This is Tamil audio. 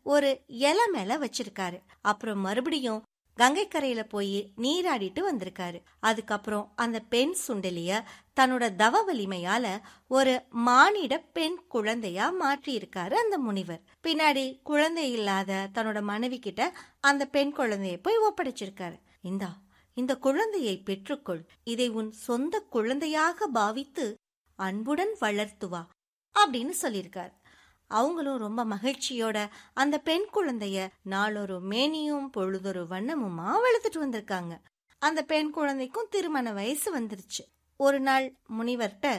ஒரு இலை மேல வச்சிருக்காரு அப்புறம் மறுபடியும் கங்கை கரையில போய் நீராடிட்டு வந்திருக்காரு அதுக்கப்புறம் அந்த பெண் சுண்டலிய தன்னோட தவ வலிமையால ஒரு மானிட பெண் குழந்தையா மாற்றி இருக்காரு அந்த முனிவர் பின்னாடி குழந்தை இல்லாத தன்னோட மனைவி கிட்ட அந்த பெண் குழந்தையை போய் ஒப்படைச்சிருக்காரு இந்தா இந்த குழந்தையை பெற்றுக்கொள் இதை உன் சொந்த குழந்தையாக பாவித்து அன்புடன் வளர்த்துவா அப்படின்னு சொல்லியிருக்காரு அவங்களும் ரொம்ப மகிழ்ச்சியோட அந்த பெண் குழந்தைய நாளொரு மேனியும் பொழுதொரு வண்ணமுமா வளர்த்துட்டு வந்திருக்காங்க அந்த பெண் குழந்தைக்கும் திருமண வயசு வந்துருச்சு ஒரு நாள் முனிவர்கிட்ட